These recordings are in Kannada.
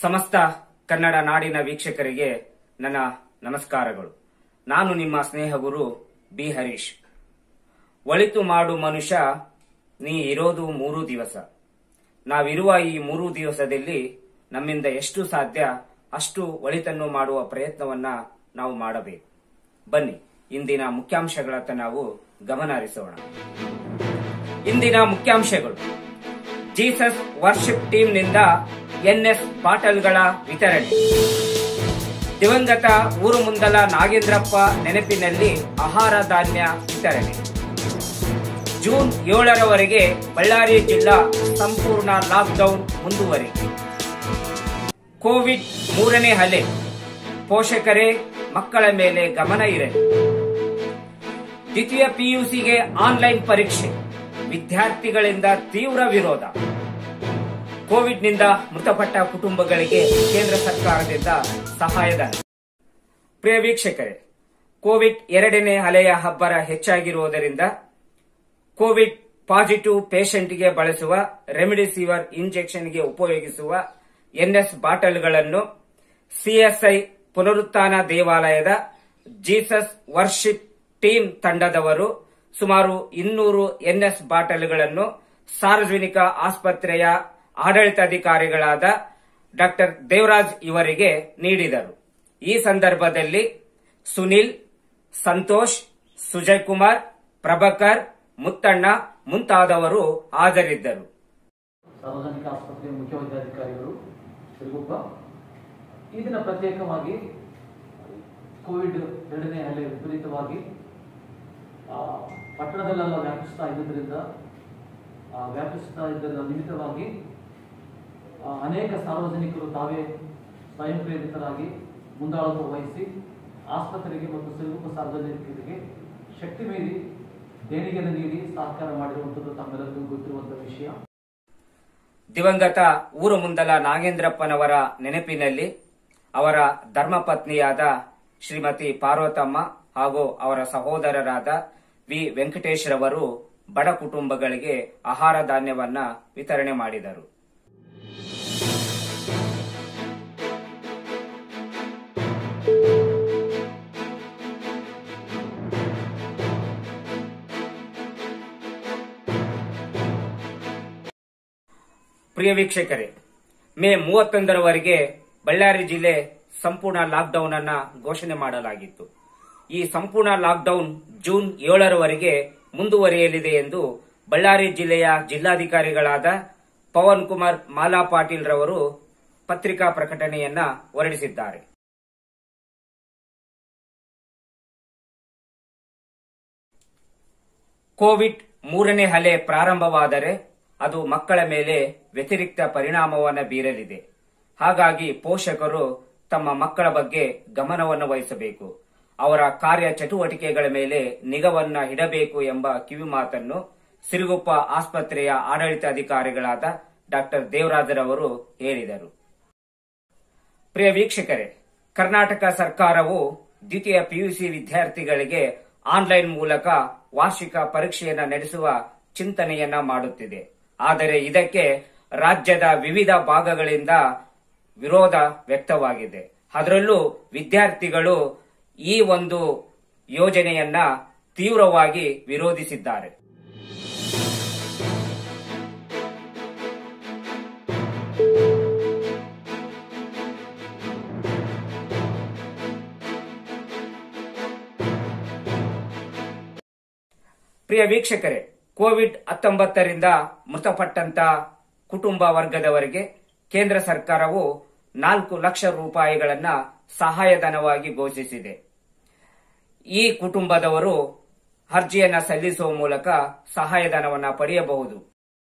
ಸಮಸ್ತ ಕನ್ನಡ ನಾಡಿನ ವೀಕ್ಷಕರಿಗೆ ನನ್ನ ನಮಸ್ಕಾರಗಳು ನಾನು ನಿಮ್ಮ ಸ್ನೇಹ ಗುರು ಬಿ ಹರೀಶ್ ಒಳಿತು ಮಾಡು ಮನುಷ್ಯ ನೀ ಇರೋದು ಮೂರು ದಿವಸ ನಾವಿರುವ ಈ ಮೂರು ದಿವಸದಲ್ಲಿ ನಮ್ಮಿಂದ ಎಷ್ಟು ಸಾಧ್ಯ ಅಷ್ಟು ಒಳಿತನ್ನು ಮಾಡುವ ಪ್ರಯತ್ನವನ್ನ ನಾವು ಮಾಡಬೇಕು ಬನ್ನಿ ಇಂದಿನ ಮುಖ್ಯಾಂಶಗಳತ್ತ ನಾವು ಗಮನ ಹರಿಸೋಣ ಇಂದಿನ ಮುಖ್ಯಾಂಶಗಳು ಜೀಸಸ್ ವರ್ಷಿಪ್ ಟೀಮ್ನಿಂದ ಎನ್ಎಸ್ ಬಾಟಲ್ಗಳ ವಿತರಣೆ ದಿವಂಗತ ಊರು ಮುಂದಲ ನಾಗೇಂದ್ರಪ್ಪ ನೆನಪಿನಲ್ಲಿ ಆಹಾರ ಧಾನ್ಯ ವಿತರಣೆ ಜೂನ್ ಏಳರವರೆಗೆ ಬಳ್ಳಾರಿ ಜಿಲ್ಲಾ ಸಂಪೂರ್ಣ ಲಾಕ್ಡೌನ್ ಮುಂದುವರಿಕೆ ಕೋವಿಡ್ ಮೂರನೇ ಅಲೆ ಪೋಷಕರೇ ಮಕ್ಕಳ ಮೇಲೆ ಗಮನ ಇರಲಿ ದ್ವಿತೀಯ ಪಿಯುಸಿಗೆ ಆನ್ಲೈನ್ ಪರೀಕ್ಷೆ ವಿದ್ಯಾರ್ಥಿಗಳಿಂದ ತೀವ್ರ ವಿರೋಧ ಕೋವಿಡ್ನಿಂದ ಮೃತಪಟ್ಟ ಕುಟುಂಬಗಳಿಗೆ ಕೇಂದ್ರ ಸರ್ಕಾರದಿಂದ ಸಹಾಯಧನ ಪ್ರಿಯ ವೀಕ್ಷಕರೇ ಕೋವಿಡ್ ಎರಡನೇ ಅಲೆಯ ಹಬ್ಬರ ಹೆಚ್ಚಾಗಿರುವುದರಿಂದ ಕೋವಿಡ್ ಪಾಸಿಟಿವ್ ಪೇಷಂಟ್ಗೆ ಬಳಸುವ ರೆಮಿಡಿಸಿವರ್ ಇಂಜೆಕ್ಷನ್ಗೆ ಉಪಯೋಗಿಸುವ ಎನ್ಎಸ್ ಬಾಟಲ್ಗಳನ್ನು ಸಿಎಸ್ಐ ಪುನರುತ್ಥಾನ ದೇವಾಲಯದ ಜೀಸಸ್ ವರ್ಷಿಪ್ ಟೀಮ್ ತಂಡದವರು ಸುಮಾರು ಇನ್ನೂರು ಎನ್ಎಸ್ ಬಾಟಲ್ಗಳನ್ನು ಸಾರ್ವಜನಿಕ ಆಸ್ಪತ್ರೆಯ ಆಡಳಿತಾಧಿಕಾರಿಗಳಾದ ಡಾಕ್ಟರ್ ದೇವರಾಜ್ ಇವರಿಗೆ ನೀಡಿದರು ಈ ಸಂದರ್ಭದಲ್ಲಿ ಸುನಿಲ್ ಸಂತೋಷ್ ಸುಜಯ್ ಕುಮಾರ್ ಪ್ರಭಾಕರ್ ಮುತ್ತಣ್ಣ ಮುಂತಾದವರು ಹಾಜರಿದ್ದರು ಸಾರ್ವಜನಿಕ ಆಸ್ಪತ್ರೆಯ ಮುಖ್ಯ ವೈದ್ಯಾಧಿಕಾರಿಗಳು ಸಿರುಗುಪ್ಪ ಈ ದಿನ ಪ್ರತ್ಯೇಕವಾಗಿ ಕೋವಿಡ್ ಎರಡನೇ ಅಲೆ ವಿಪರೀತವಾಗಿ ಆ, ಪಟ್ಟಣದಲ್ಲೆಲ್ಲ ವ್ಯಾಪಿಸ್ತಾ ಇದ್ದುದರಿಂದ ಆ, ವ್ಯಾಪಿಸ್ತಾ ಇದ್ದರ ನಿಮಿತ್ತವಾಗಿ ಆ, ಅನೇಕ ಸಾರ್ವಜನಿಕರು ತಾವೇ ಸ್ವಯಂ ಪ್ರೇರಿತರಾಗಿ ಮುಂದಾಳತ್ವ ವಹಿಸಿ ಆಸ್ಪತ್ರೆಗೆ ಮತ್ತು ಸಿರುಗುಪ್ಪ ಸಾರ್ವಜನಿಕರಿಗೆ ಶಕ್ತಿ ಮೀರಿ ದೇಣಿಗೆಯನ್ನು ನೀಡಿ ಸಹಕಾರ ಮಾಡಿರುವಂಥದ್ದು ತಮ್ಮೆಲ್ಲರಿಗೂ ಗೊತ್ತಿರುವಂಥ ವಿಷಯ ದಿವಂಗತ ಊರು ಮುಂದಲ ನಾಗೇಂದ್ರಪ್ಪನವರ ನೆನಪಿನಲ್ಲಿ ಅವರ ಧರ್ಮಪತ್ನಿಯಾದ ಶ್ರೀಮತಿ ಪಾರ್ವತಮ್ಮ ಹಾಗೂ ಅವರ ಸಹೋದರರಾದ ವಿ ವೆಂಕಟೇಶ್ ರವರು ಬಡ ಕುಟುಂಬಗಳಿಗೆ ಆಹಾರ ಧಾನ್ಯವನ್ನ ವಿತರಣೆ ಮಾಡಿದರು ಪ್ರಿಯ ವೀಕ್ಷಕರೇ ಮೇ ಮೂವತ್ತೊಂದರವರೆಗೆ ಬಳ್ಳಾರಿ ಜಿಲ್ಲೆ ಸಂಪೂರ್ಣ ಲಾಕ್ಡೌನ್ ಅನ್ನ ಘೋಷಣೆ ಮಾಡಲಾಗಿತ್ತು ಈ ಸಂಪೂರ್ಣ ಲಾಕ್ಡೌನ್ ಜೂನ್ ಏಳರವರೆಗೆ ಮುಂದುವರಿಯಲಿದೆ ಎಂದು ಬಳ್ಳಾರಿ ಜಿಲ್ಲೆಯ ಜಿಲ್ಲಾಧಿಕಾರಿಗಳಾದ ಪವನ್ ಕುಮಾರ್ ಮಾಲಾ ಪಾಟೀಲ್ ರವರು ಪತ್ರಿಕಾ ಪ್ರಕಟಣೆಯನ್ನ ಹೊರಡಿಸಿದ್ದಾರೆ ಕೋವಿಡ್ ಮೂರನೇ ಅಲೆ ಪ್ರಾರಂಭವಾದರೆ ಅದು ಮಕ್ಕಳ ಮೇಲೆ ವ್ಯತಿರಿಕ್ತ ಪರಿಣಾಮವನ್ನು ಬೀರಲಿದೆ ಹಾಗಾಗಿ ಪೋಷಕರು ತಮ್ಮ ಮಕ್ಕಳ ಬಗ್ಗೆ ಗಮನವನ್ನು ವಹಿಸಬೇಕು ಅವರ ಕಾರ್ಯ ಚಟುವಟಿಕೆಗಳ ಮೇಲೆ ನಿಗವನ್ನ ಇಡಬೇಕು ಎಂಬ ಕಿವಿಮಾತನ್ನು ಸಿರುಗುಪ್ಪ ಆಸ್ಪತ್ರೆಯ ಆಡಳಿತಾಧಿಕಾರಿಗಳಾದ ಡಾಕ್ಟರ್ ದೇವರಾಜರವರು ಹೇಳಿದರು ಪ್ರಿಯ ವೀಕ್ಷಕರೇ ಕರ್ನಾಟಕ ಸರ್ಕಾರವು ದ್ವಿತೀಯ ಪಿಯುಸಿ ವಿದ್ಯಾರ್ಥಿಗಳಿಗೆ ಆನ್ಲೈನ್ ಮೂಲಕ ವಾರ್ಷಿಕ ಪರೀಕ್ಷೆಯನ್ನ ನಡೆಸುವ ಚಿಂತನೆಯನ್ನ ಮಾಡುತ್ತಿದೆ ಆದರೆ ಇದಕ್ಕೆ ರಾಜ್ಯದ ವಿವಿಧ ಭಾಗಗಳಿಂದ ವಿರೋಧ ವ್ಯಕ್ತವಾಗಿದೆ ಅದರಲ್ಲೂ ವಿದ್ಯಾರ್ಥಿಗಳು ಈ ಒಂದು ಯೋಜನೆಯನ್ನ ತೀವ್ರವಾಗಿ ವಿರೋಧಿಸಿದ್ದಾರೆ ಪ್ರಿಯ ವೀಕ್ಷಕರೇ ಕೋವಿಡ್ ಹತ್ತೊಂಬತ್ತರಿಂದ ಮೃತಪಟ್ಟಂತ ಕುಟುಂಬ ವರ್ಗದವರಿಗೆ ಕೇಂದ್ರ ಸರ್ಕಾರವು ನಾಲ್ಕು ಲಕ್ಷ ರೂಪಾಯಿಗಳನ್ನ ಸಹಾಯಧನವಾಗಿ ಘೋಷಿಸಿದೆ ಈ ಕುಟುಂಬದವರು ಅರ್ಜಿಯನ್ನ ಸಲ್ಲಿಸುವ ಮೂಲಕ ಸಹಾಯಧನವನ್ನ ಪಡೆಯಬಹುದು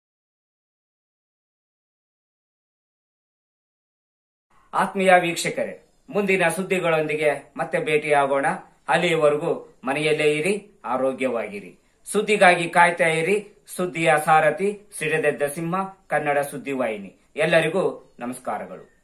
ಆತ್ಮೀಯ ವೀಕ್ಷಕರೇ ಮುಂದಿನ ಸುದ್ದಿಗಳೊಂದಿಗೆ ಮತ್ತೆ ಭೇಟಿಯಾಗೋಣ ಅಲ್ಲಿಯವರೆಗೂ ಮನೆಯಲ್ಲೇ ಇರಿ ಆರೋಗ್ಯವಾಗಿರಿ ಸುದ್ದಿಗಾಗಿ ಕಾಯ್ತಾ ಇರಿ ಸುದ್ದಿಯ ಸಾರಥಿ ಸಿಡಿದೆದ್ದ ಸಿಂಹ ಕನ್ನಡ ಸುದ್ದಿವಾಹಿನಿ ಎಲ್ಲರಿಗೂ ನಮಸ್ಕಾರಗಳು